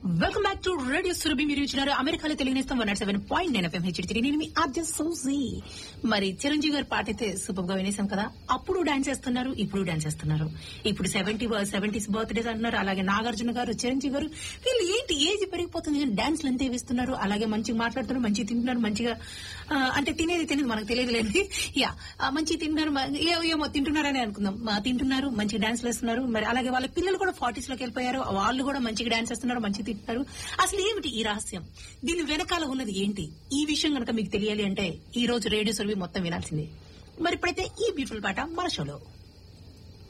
welcome back to radio Surabhi మీరు ఇచ్చినారు అమెరికాలో తెలియనిస్తాం one nought seven point nine FM HD నేను మీ ఆద్య సౌజీ మరి చిరంజీవి గారి పాట అయితే సూపర్ గా వినేసాం కదా అప్పుడు డాన్స్ చేస్తున్నారు ఇప్పుడు డాన్స్ చేస్తున్నారు ఇప్పుడు సెవెంటీ సెవెంటీస్ బర్త్డేస్ అంటున్నారు అలాగే నాగార్జున గారు చిరంజీవి గారు వీళ్ళు ఏంటి ఏజ్ పెరిగిపోతుంది కానీ డాన్స్లు అంతే వేస్తున్నారు అలాగే మంచిగా మాట్లాడుతున్నారు మంచిగా తింటున్నారు మంచిగా ఆ, అంటే తినేది తినేది మనకు తెలియదు లేదు యా ఆ, మంచిగా తింటున్నారు మ- ఏ- ఏమో తింటున్నారని అనుకుందాం ఆ, తింటున్నారు మంచిగా డాన్స్ వేస్తున్నారు మరి అలాగే వాళ్ళ పిల్లలు కూడా ఫార్టీస్ లోకి వెళ్ళిపోయారు వాళ్ళు కూడా మంచిగా డాన్స్ చేస్తున్నారు మంచిగా తింటున్నారు అసలు ఏమిటి ఈ రహస్యం దీని వెనకాల ఉన్నది ఏంటి ఈ విషయం కనుక మీకు తెలియాలి అంటే ఈ రోజు రేడియో సర్వీ మొత్తం వినాల్సిందే మరి ఇప్పుడైతే ఈ బ్యూటిఫుల్ పాట మన షోలో